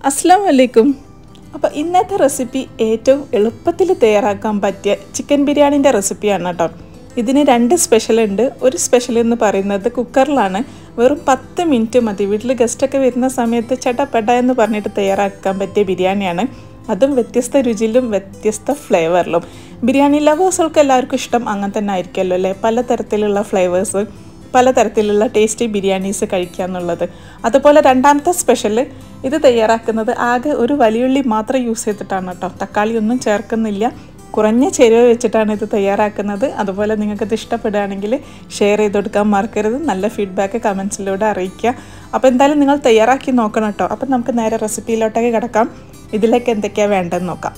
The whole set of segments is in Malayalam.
അസ്സാം വലൈക്കും അപ്പോൾ ഇന്നത്തെ റെസിപ്പി ഏറ്റവും എളുപ്പത്തിൽ തയ്യാറാക്കാൻ പറ്റിയ ചിക്കൻ ബിരിയാണിൻ്റെ റെസിപ്പിയാണ് കേട്ടോ ഇതിന് രണ്ട് സ്പെഷ്യൽ ഉണ്ട് ഒരു സ്പെഷ്യൽ എന്ന് പറയുന്നത് കുക്കറിലാണ് വെറും പത്ത് മിനിറ്റ് മതി വീട്ടിൽ ഗസ്റ്റൊക്കെ വരുന്ന സമയത്ത് ചട്ടപ്പട്ട എന്ന് പറഞ്ഞിട്ട് തയ്യാറാക്കാൻ പറ്റിയ ബിരിയാണിയാണ് അതും വ്യത്യസ്ത രുചിയിലും വ്യത്യസ്ത ഫ്ലേവറിലും ബിരിയാണി ലവേഴ്സുകൾക്ക് എല്ലാവർക്കും ഇഷ്ടം അങ്ങനെ തന്നെ ആയിരിക്കുമല്ലോ അല്ലേ പലതരത്തിലുള്ള ഫ്ലേവേഴ്സ് പലതരത്തിലുള്ള ടേസ്റ്റി ബിരിയാണീസ് കഴിക്കുക എന്നുള്ളത് അതുപോലെ രണ്ടാമത്തെ സ്പെഷ്യൽ ഇത് തയ്യാറാക്കുന്നത് ആകെ ഒരു വലിയുള്ളി മാത്രം യൂസ് ചെയ്തിട്ടാണ് കേട്ടോ തക്കാളി ഒന്നും ചേർക്കുന്നില്ല കുറഞ്ഞ ചേരുവ വെച്ചിട്ടാണ് ഇത് തയ്യാറാക്കുന്നത് അതുപോലെ നിങ്ങൾക്കിത് ഇഷ്ടപ്പെടുകയാണെങ്കിൽ ഷെയർ ചെയ്ത് കൊടുക്കാൻ മറക്കരുത് നല്ല ഫീഡ്ബാക്ക് കമൻസിലൂടെ അറിയിക്കുക അപ്പോൾ എന്തായാലും നിങ്ങൾ തയ്യാറാക്കി നോക്കണം കേട്ടോ അപ്പം നമുക്ക് നേരെ റെസിപ്പിയിലോട്ടൊക്കെ കിടക്കാം ഇതിലേക്ക് എന്തൊക്കെയാണ് വേണ്ടതെന്ന് നോക്കാം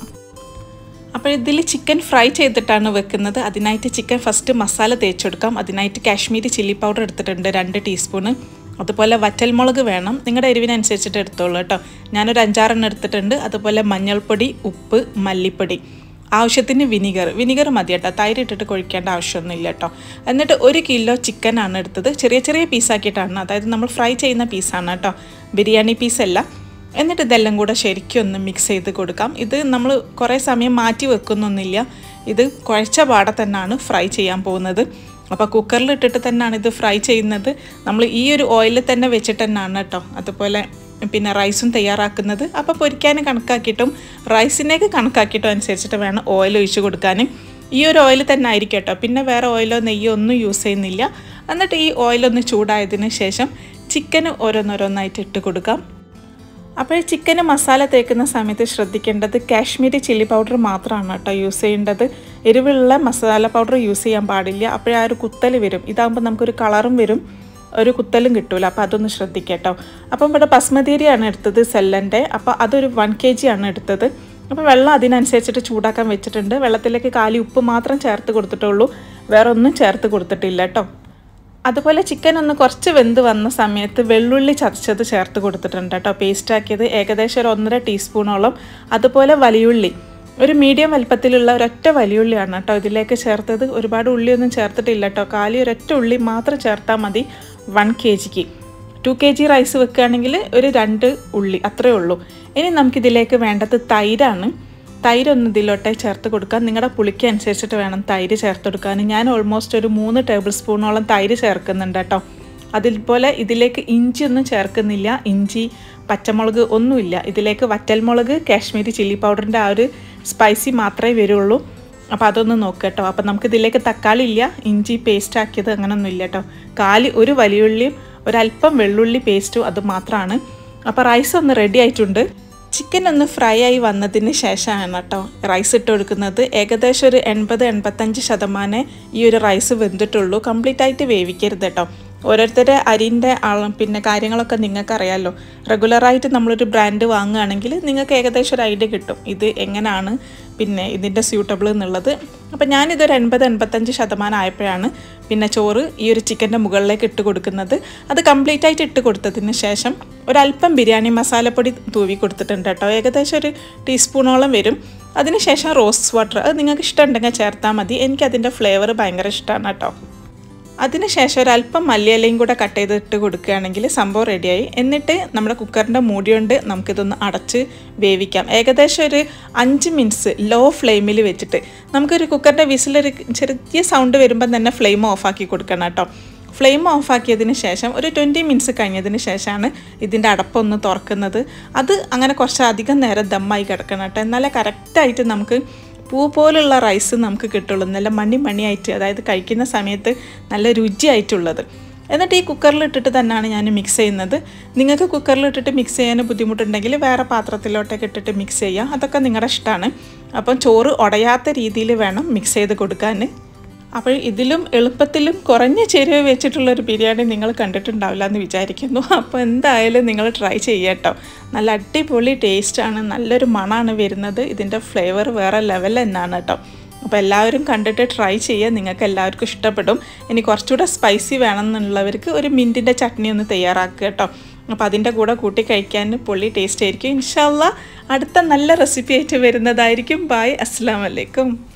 അപ്പോൾ ഇതിൽ ചിക്കൻ ഫ്രൈ ചെയ്തിട്ടാണ് വെക്കുന്നത് അതിനായിട്ട് ചിക്കൻ ഫസ്റ്റ് മസാല തേച്ചെടുക്കാം അതിനായിട്ട് കാശ്മീരി ചില്ലി പൗഡർ എടുത്തിട്ടുണ്ട് രണ്ട് ടീസ്പൂണ് അതുപോലെ വറ്റൽമുളക് വേണം നിങ്ങളുടെ എരിവിനനുസരിച്ചിട്ട് എടുത്തോളൂ കേട്ടോ ഞാനൊരു അഞ്ചാറെണ്ണം എടുത്തിട്ടുണ്ട് അതുപോലെ മഞ്ഞൾപ്പൊടി ഉപ്പ് മല്ലിപ്പൊടി ആവശ്യത്തിന് വിനിഗർ വിനിഗർ മതി കേട്ടോ തൈര് ഇട്ടിട്ട് കൊഴിക്കേണ്ട ആവശ്യമൊന്നുമില്ല കേട്ടോ എന്നിട്ട് ഒരു കിലോ ചിക്കനാണ് എടുത്തത് ചെറിയ ചെറിയ പീസാക്കിയിട്ടാണ് അതായത് നമ്മൾ ഫ്രൈ ചെയ്യുന്ന പീസാണ് കേട്ടോ ബിരിയാണി പീസല്ല എന്നിട്ട് ഇതെല്ലാം കൂടെ ശരിക്കും ഒന്ന് മിക്സ് ചെയ്ത് കൊടുക്കാം ഇത് നമ്മൾ കുറേ സമയം മാറ്റി വെക്കുന്നൊന്നുമില്ല ഇത് കുഴച്ച പാടെ തന്നെയാണ് ഫ്രൈ ചെയ്യാൻ പോകുന്നത് അപ്പോൾ കുക്കറിൽ ഇട്ടിട്ട് തന്നെയാണ് ഇത് ഫ്രൈ ചെയ്യുന്നത് നമ്മൾ ഈ ഒരു ഓയിലിൽ തന്നെ വെച്ചിട്ട് തന്നെയാണ് കേട്ടോ അതുപോലെ പിന്നെ റൈസും തയ്യാറാക്കുന്നത് അപ്പോൾ പൊരിക്കാൻ കണക്കാക്കിയിട്ടും റൈസിനേക്ക് കണക്കാക്കിയിട്ടും അനുസരിച്ചിട്ട് വേണം ഓയിൽ ഒഴിച്ച് കൊടുക്കാൻ ഈ ഒരു ഓയിൽ തന്നെ ആയിരിക്കും കേട്ടോ പിന്നെ വേറെ ഓയിലോ നെയ്യോ ഒന്നും യൂസ് ചെയ്യുന്നില്ല എന്നിട്ട് ഈ ഓയിലൊന്ന് ചൂടായതിന് ശേഷം ചിക്കന് ഓരോന്നോരോന്നായിട്ട് ഇട്ട് കൊടുക്കാം അപ്പോൾ ചിക്കന് മസാല തേക്കുന്ന സമയത്ത് ശ്രദ്ധിക്കേണ്ടത് കാശ്മീരി ചില്ലി പൗഡർ മാത്രമാണ് കേട്ടോ യൂസ് ചെയ്യേണ്ടത് എരിവുള്ള മസാല പൗഡർ യൂസ് ചെയ്യാൻ പാടില്ല അപ്പോഴേ ആ ഒരു കുത്തൽ വരും ഇതാകുമ്പോൾ നമുക്കൊരു കളറും വരും ഒരു കുത്തലും കിട്ടൂല അപ്പോൾ അതൊന്ന് ശ്രദ്ധിക്കട്ടോ അപ്പം ഇവിടെ ബസ്മതിരിയാണ് എടുത്തത് സെല്ലൻ്റെ അപ്പോൾ അതൊരു വൺ കെ ജി ആണ് എടുത്തത് അപ്പോൾ വെള്ളം അതിനനുസരിച്ചിട്ട് ചൂടാക്കാൻ വെച്ചിട്ടുണ്ട് വെള്ളത്തിലേക്ക് കാലി ഉപ്പ് മാത്രം ചേർത്ത് കൊടുത്തിട്ടുള്ളൂ വേറെ ഒന്നും ചേർത്ത് കൊടുത്തിട്ടില്ല കേട്ടോ അതുപോലെ ചിക്കൻ ഒന്ന് കുറച്ച് വെന്ത് വന്ന സമയത്ത് വെള്ളുള്ളി ചതച്ചത് ചേർത്ത് കൊടുത്തിട്ടുണ്ട് കേട്ടോ പേസ്റ്റ് ആക്കിയത് ഏകദേശം ഒരു ഒന്നര ടീസ്പൂണോളം അതുപോലെ വലിയുള്ളി ഒരു മീഡിയം വലുപ്പത്തിലുള്ള ഒരൊറ്റ വലിയുള്ളിയാണ് കേട്ടോ ഇതിലേക്ക് ചേർത്തത് ഒരുപാട് ഉള്ളിയൊന്നും ചേർത്തിട്ടില്ല കേട്ടോ കാലി ഒരൊറ്റ ഉള്ളി മാത്രം ചേർത്താൽ മതി വൺ കെ ജിക്ക് ടു കെ ജി റൈസ് വെക്കുകയാണെങ്കിൽ ഒരു രണ്ട് ഉള്ളി അത്രയേ ഉള്ളൂ ഇനി നമുക്കിതിലേക്ക് വേണ്ടത് തൈരാണ് തൈര് ഒന്ന് ഇതിലോട്ടെ ചേർത്ത് കൊടുക്കാം നിങ്ങളുടെ പുളിക്ക് അനുസരിച്ചിട്ട് വേണം തൈര് ചേർത്ത് കൊടുക്കാൻ ഞാൻ ഓൾമോസ്റ്റ് ഒരു മൂന്ന് ടേബിൾ സ്പൂണോളം തൈര് ചേർക്കുന്നുണ്ട് കേട്ടോ അതുപോലെ ഇതിലേക്ക് ഇഞ്ചി ഒന്നും ചേർക്കുന്നില്ല ഇഞ്ചി പച്ചമുളക് ഒന്നുമില്ല ഇതിലേക്ക് വറ്റൽമുളക് കാശ്മീരി ചില്ലി പൗഡറിൻ്റെ ആ ഒരു സ്പൈസി മാത്രമേ വരുള്ളൂ അപ്പോൾ അതൊന്ന് നോക്കുക കേട്ടോ അപ്പോൾ നമുക്ക് ഇതിലേക്ക് തക്കാളി ഇല്ല ഇഞ്ചി പേസ്റ്റ് ആക്കിയത് അങ്ങനെയൊന്നും ഇല്ല കേട്ടോ കാല് ഒരു വലിയുള്ളിയും ഒരല്പം വെള്ളുള്ളി പേസ്റ്റും അത് മാത്രമാണ് അപ്പോൾ റൈസ് ഒന്ന് റെഡി ആയിട്ടുണ്ട് ചിക്കൻ ഒന്ന് ഫ്രൈ ആയി വന്നതിന് ശേഷമാണ് കേട്ടോ റൈസ് ഇട്ട് കൊടുക്കുന്നത് ഏകദേശം ഒരു എൺപത് എൺപത്തഞ്ച് ശതമാനം ഈ ഒരു റൈസ് വെന്തിട്ടുള്ളൂ കംപ്ലീറ്റ് ആയിട്ട് വേവിക്കരുത് കേട്ടോ ഓരോരുത്തരുടെ അരിൻ്റെ പിന്നെ കാര്യങ്ങളൊക്കെ നിങ്ങൾക്ക് അറിയാമല്ലോ റെഗുലറായിട്ട് നമ്മളൊരു ബ്രാൻഡ് വാങ്ങുകയാണെങ്കിൽ നിങ്ങൾക്ക് ഏകദേശം ഒരു ഐഡിയ കിട്ടും ഇത് എങ്ങനെയാണ് പിന്നെ ഇതിൻ്റെ സ്യൂട്ടബിൾ എന്നുള്ളത് അപ്പോൾ ഞാനിതൊരു എൺപത് എൺപത്തഞ്ച് ശതമാനം ആയപ്പോഴാണ് പിന്നെ ചോറ് ഈ ഒരു ചിക്കൻ്റെ മുകളിലേക്ക് ഇട്ട് കൊടുക്കുന്നത് അത് കംപ്ലീറ്റ് ആയിട്ട് ഇട്ട് കൊടുത്തതിന് ശേഷം ഒരല്പം ബിരിയാണി മസാലപ്പൊടി തൂവി കൊടുത്തിട്ടുണ്ട് കേട്ടോ ഏകദേശം ഒരു ടീസ്പൂണോളം വരും അതിനുശേഷം റോസ് വാട്ടർ അത് നിങ്ങൾക്ക് ഇഷ്ടമുണ്ടെങ്കിൽ ചേർത്താൽ മതി എനിക്കതിൻ്റെ ഫ്ലേവർ ഭയങ്കര ഇഷ്ടമാണ് കേട്ടോ അതിനുശേഷം ഒരല്പം മല്ലിയിലയും കൂടെ കട്ട് ചെയ്തിട്ട് കൊടുക്കുകയാണെങ്കിൽ സംഭവം റെഡിയായി എന്നിട്ട് നമ്മുടെ കുക്കറിൻ്റെ മൂടി കൊണ്ട് നമുക്കിതൊന്ന് അടച്ച് വേവിക്കാം ഏകദേശം ഒരു അഞ്ച് മിനിറ്റ്സ് ലോ ഫ്ലെയിമിൽ വെച്ചിട്ട് നമുക്കൊരു കുക്കറിൻ്റെ വിസിലൊരു ചെറിയ സൗണ്ട് വരുമ്പോൾ തന്നെ ഫ്ലെയിം ഓഫാക്കി കൊടുക്കണം കേട്ടോ ഫ്ലെയിം ഓഫാക്കിയതിന് ശേഷം ഒരു ട്വൻറ്റി മിനിറ്റ്സ് കഴിഞ്ഞതിന് ശേഷമാണ് ഇതിൻ്റെ അടപ്പൊന്ന് തുറക്കുന്നത് അത് അങ്ങനെ കുറച്ച് അധികം നേരം ദമ്മായി കിടക്കണം കേട്ടോ എന്നാലേ കറക്റ്റായിട്ട് നമുക്ക് പൂ പോലുള്ള റൈസ് നമുക്ക് കിട്ടുള്ളൂ നല്ല മണി മണിയായിട്ട് അതായത് കഴിക്കുന്ന സമയത്ത് നല്ല രുചിയായിട്ടുള്ളത് എന്നിട്ട് ഈ കുക്കറിൽ ഇട്ടിട്ട് തന്നെയാണ് ഞാൻ മിക്സ് ചെയ്യുന്നത് നിങ്ങൾക്ക് കുക്കറിൽ ഇട്ടിട്ട് മിക്സ് ചെയ്യാൻ ബുദ്ധിമുട്ടുണ്ടെങ്കിൽ വേറെ പാത്രത്തിലോട്ടൊക്കെ ഇട്ടിട്ട് മിക്സ് ചെയ്യാം അതൊക്കെ നിങ്ങളുടെ ഇഷ്ടമാണ് അപ്പം ചോറ് ഉടയാത്ത രീതിയിൽ വേണം മിക്സ് ചെയ്ത് കൊടുക്കാൻ അപ്പോൾ ഇതിലും എളുപ്പത്തിലും കുറഞ്ഞ ചേരുവ വെച്ചിട്ടുള്ള ഒരു ബിരിയാണി നിങ്ങൾ കണ്ടിട്ടുണ്ടാവില്ല എന്ന് വിചാരിക്കുന്നു അപ്പോൾ എന്തായാലും നിങ്ങൾ ട്രൈ ചെയ്യട്ടോ നല്ല അടിപൊളി ടേസ്റ്റാണ് നല്ലൊരു മണമാണ് വരുന്നത് ഇതിൻ്റെ ഫ്ലേവർ വേറെ ലെവൽ തന്നെയാണ് കേട്ടോ അപ്പോൾ എല്ലാവരും കണ്ടിട്ട് ട്രൈ ചെയ്യുക നിങ്ങൾക്ക് എല്ലാവർക്കും ഇഷ്ടപ്പെടും ഇനി കുറച്ചുകൂടെ സ്പൈസി വേണമെന്നുള്ളവർക്ക് ഒരു മിൻറ്റിൻ്റെ ചട്നി ഒന്ന് തയ്യാറാക്കുക കേട്ടോ അപ്പോൾ അതിൻ്റെ കൂടെ കൂട്ടി കഴിക്കാൻ പൊള്ളി ടേസ്റ്റ് ആയിരിക്കും ഇൻഷാല്ല അടുത്ത നല്ല റെസിപ്പി ആയിട്ട് വരുന്നതായിരിക്കും ബായ് അസ്സാം വലൈക്കും